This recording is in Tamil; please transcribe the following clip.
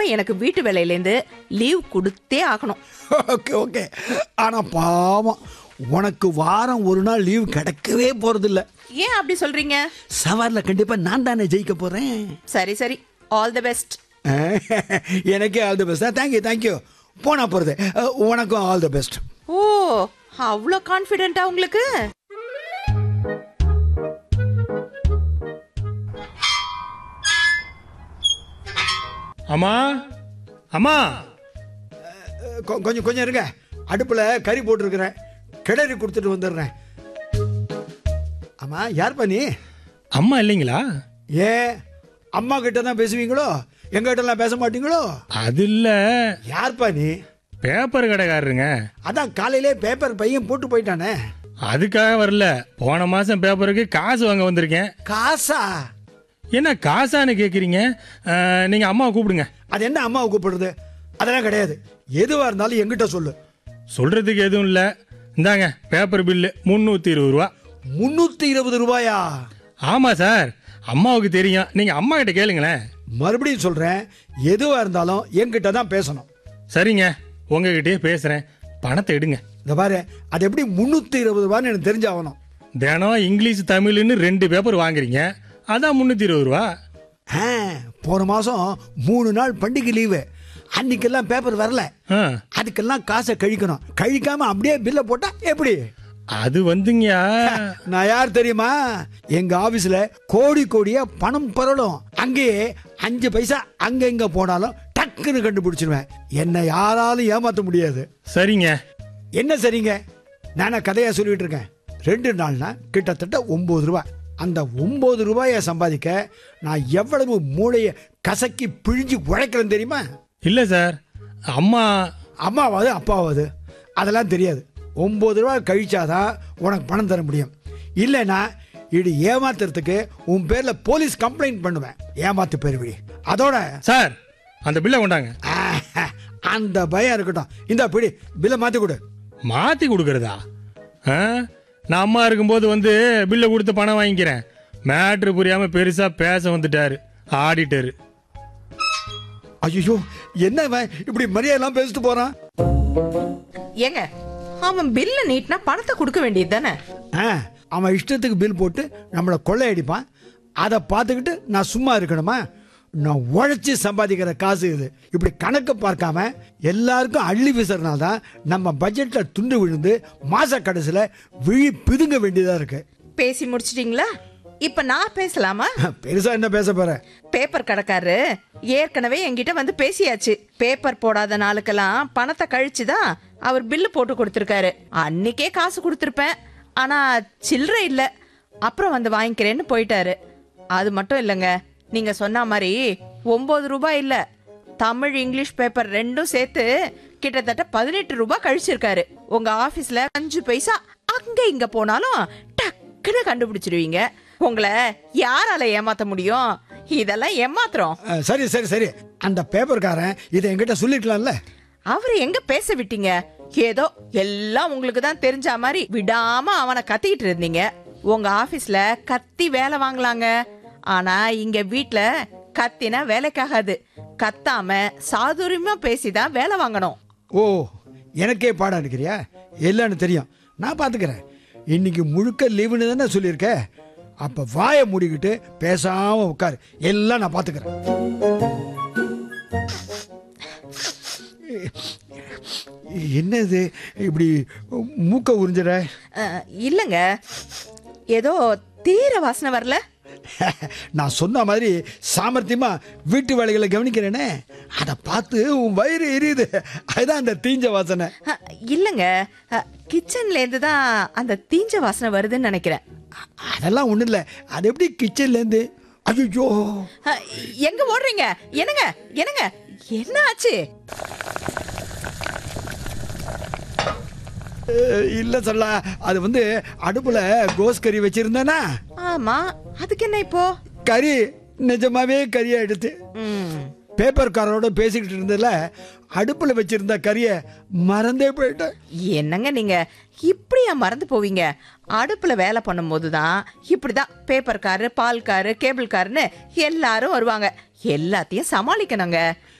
அவன் எனக்கு வீட்டு வேலையிலேருந்து லீவ் கொடுத்தே ஆகணும் ஓகே ஓகே ஆனால் பாவம் உனக்கு வாரம் ஒரு நாள் லீவ் கிடைக்கவே போகிறதில்ல ஏன் அப்படி சொல்றீங்க சவாரில் கண்டிப்பாக நான் தானே ஜெயிக்க போகிறேன் சரி சரி ஆல் தி பெஸ்ட் எனக்கே all the best thank you thank you போனா போகிறது உனக்கும் ஆல் தி பெஸ்ட் ஓ அவ்வளோ கான்ஃபிடென்ட்டா உங்களுக்கு அம்மா அம்மா கொஞ்சம் கொஞ்சம் இருங்க அடுப்பில் கறி போட்டிருக்கிறேன் கிளறி கொடுத்துட்டு வந்துடுறேன் ஆமாம் யார்ப்பா நீ அம்மா இல்லைங்களா ஏன் அம்மா கிட்ட தான் பேசுவீங்களோ எங்கிட்டலாம் பேச மாட்டீங்களோ அது இல்ல யார்ப்பா நீ பேப்பர் கடைக்காரருங்க அதான் காலையிலே பேப்பர் பையன் போட்டு போயிட்டானே அதுக்காக வரல போன மாசம் பேப்பருக்கு காசு வாங்க வந்திருக்கேன் காசா என்ன காசான்னு கேக்குறீங்க அஹ், நீங்க அம்மாவை கூப்பிடுங்க அது என்ன அம்மாவை கூப்பிடுறது அதெல்லாம் கிடையாது எதுவாக இருந்தாலும் எங்கிட்ட சொல்லு சொல்றதுக்கு எதுவும் இல்ல இந்தாங்க பேப்பர் பில்லு முந்நூத்தி இருபது ரூபா முந்நூற்றி இருபது ரூபாயா ஆமா சார் அம்மாவுக்கு தெரியும் நீங்க அம்மா கிட்ட கேளுங்களேன் மறுபடியும் சொல்கிறேன் எதுவாக இருந்தாலும் என்கிட்ட தான் பேசணும் சரிங்க உங்ககிட்டயே பேசுறேன் பணத்தை எடுங்க இந்த பாரு அது எப்படி முந்நூற்றி இருபது ரூபான்னு எனக்கு தெரிஞ்சாகணும் தினம் இங்கிலீஷ் தமிழ்னு ரெண்டு பேப்பர் வாங்குறீங்க அதான் முந்நூற்றி இருபது ரூபா ஆ போன மாதம் மூணு நாள் பண்டிகை லீவு அன்னைக்கெல்லாம் பேப்பர் வரல ஆ அதுக்கெல்லாம் காசை கழிக்கணும் கழிக்காம அப்படியே பில்லை போட்டா எப்படி அது வந்துங்கயா நான் யார் தெரியுமா எங்க ஆபீஸ்ல கோடி கோடியா பணம் பரலும் அங்கேயே அஞ்சு பைசா அங்க இங்க போனாலும் டக்குன்னு கண்டுபிடிச்சிருவேன் என்னை யாராலும் ஏமாத்த முடியாது சரிங்க என்ன சரிங்க நானா கதையா சொல்லிட்டு இருக்கேன் ரெண்டு நாள்னா கிட்டத்தட்ட ஒன்பது ரூபாய் அந்த ஒன்பது ரூபாயை சம்பாதிக்க நான் எவ்வளவு மூளையை கசக்கி பிழிஞ்சு உழைக்கிறேன் தெரியுமா இல்ல சார் அம்மா அம்மாவாது அப்பாவாது அதெல்லாம் தெரியாது ஒம்பது ரூபா கழிச்சாதான் உனக்கு பணம் தர முடியும் இல்லைன்னா இது ஏமாத்துறதுக்கு உன் பேர்ல போலீஸ் கம்ப்ளைண்ட் பண்ணுவேன் ஏமாத்து பெருவிழி அதோட சார் அந்த பில்லை கொண்டாங்க ஆஹ், அந்த பயம் இருக்கட்டும் இந்த பிடி பில்லை மாத்தி கொடு மாத்தி கொடுக்கறதா ஆ? நான் அம்மா இருக்கும்போது வந்து பில்லை கொடுத்து பணம் வாங்கிக்கிறேன் மேட்ரு புரியாம பெருசா பேச வந்துட்டாரு ஆடிட்டரு ஐயோ என்ன இவன் இப்படி மரியாதைலாம் பேசிட்டு போறான் ஏங்க அவன் பில்ல நீட்னா பணத்தை கொடுக்க வேண்டியது தானே ஆ, அவன் இஷ்டத்துக்கு பில் போட்டு நம்மளை கொள்ளையடிப்பான் அதை பார்த்துக்கிட்டு நான் சும்மா இருக்கணுமா நான் உழைச்சி சம்பாதிக்கிற காசு இது இப்படி கணக்கு பார்க்காம எல்லாருக்கும் அள்ளி வீசுறதுனால தான் நம்ம பட்ஜெட்ல துண்டு விழுந்து மாச கடைசியில் விழி பிதுங்க வேண்டியதா இருக்கு பேசி முடிச்சிட்டீங்களா இப்ப நான் பேசலாமா பெருசா என்ன பேச போற பேப்பர் கடைக்காரரு ஏற்கனவே என்கிட்ட வந்து பேசியாச்சு பேப்பர் போடாத நாளுக்கெல்லாம் பணத்தை கழிச்சு தான் அவர் பில்லு போட்டு கொடுத்துருக்காரு அன்னைக்கே காசு கொடுத்துருப்பேன் ஆனா சில்லறை இல்ல அப்புறம் வந்து வாங்கிக்கிறேன்னு போயிட்டாரு அது மட்டும் இல்லைங்க நீங்க சொன்ன மாதிரி ஒன்பது ரூபாய் இல்ல தமிழ் இங்கிலீஷ் பேப்பர் ரெண்டும் சேர்த்து கிட்டத்தட்ட பதினெட்டு ரூபாய் கழிச்சிருக்காரு உங்க ஆபீஸ்ல அஞ்சு பைசா அங்க இங்க போனாலும் டக்குன்னு கண்டுபிடிச்சிருவீங்க உங்களை யாரால ஏமாத்த முடியும் இதெல்லாம் ஏமாத்துறோம் அஹ், சரி சரி சரி அந்த பேப்பர்காரன் இதை என்கிட்ட சொல்லிக்கலாம்ல அவரை எங்க பேச விட்டீங்க ஏதோ எல்லாம் உங்களுக்கு தான் தெரிஞ்ச மாதிரி விடாம அவனை கத்திக்கிட்டு இருந்தீங்க உங்க ஆபீஸ்ல கத்தி வேலை வாங்கலாங்க ஆனா இங்க வீட்ல கத்தினா வேலைக்காகாது கத்தாம சாதுரியமா பேசிதான் வேலை வாங்கணும் ஓ எனக்கே பாடம் இருக்கிறியா இல்லைன்னு தெரியும் நான் பார்த்துக்கிறேன் இன்னைக்கு முழுக்க லீவுன்னு தானே சொல்லியிருக்க அப்போ வாயை மூடிக்கிட்டு பேசாமல் உட்காரு எல்லாம் நான் பார்த்துக்கிறேன் என்னது இப்படி மூக்க உறிஞ்சிட அஹ், இல்லங்க ஏதோ தீர வாசனை வரல நான் சொன்ன மாதிரி சாமர்த்தியமா வீட்டு வேலைகளை கவனிக்கிறேனே அதை பார்த்து உன் வயிறு எரியுது அதுதான் அந்த தீஞ்ச வாசனை அஹ், இல்லங்க அஹ், கிச்சன்ல இருந்து தான் அந்த தீஞ்ச வாசனை வருதுன்னு நினைக்கிறேன் அதெல்லாம் ஒன்றும் இல்லை அது எப்படி கிச்சன்லேருந்து ஐயோ அஹ், எங்க ஓடுறீங்க என்னங்க என்னங்க என்ன ஆச்சு இல்லை சொல்ல அது வந்து அடுப்பில் கோஸ் கறி வச்சுருந்தேனா ஆமா அதுக்கு என்ன இப்போ கறி நிஜமாவே கறியை எடுத்து ம் பேப்பர்காரோட பேசிக்கிட்டு இருந்ததுல அடுப்பில் வச்சிருந்த கறியை மறந்தே போயிட்டேன் என்னங்க நீங்க இப்படியா மறந்து போவீங்க அடுப்புல வேலை பண்ணும்போது தான் இப்படிதான் பேப்பர் காரு பால் காரு கேபிள் காருன்னு எல்லாரும் வருவாங்க எல்லாத்தையும் சமாளிக்கணுங்க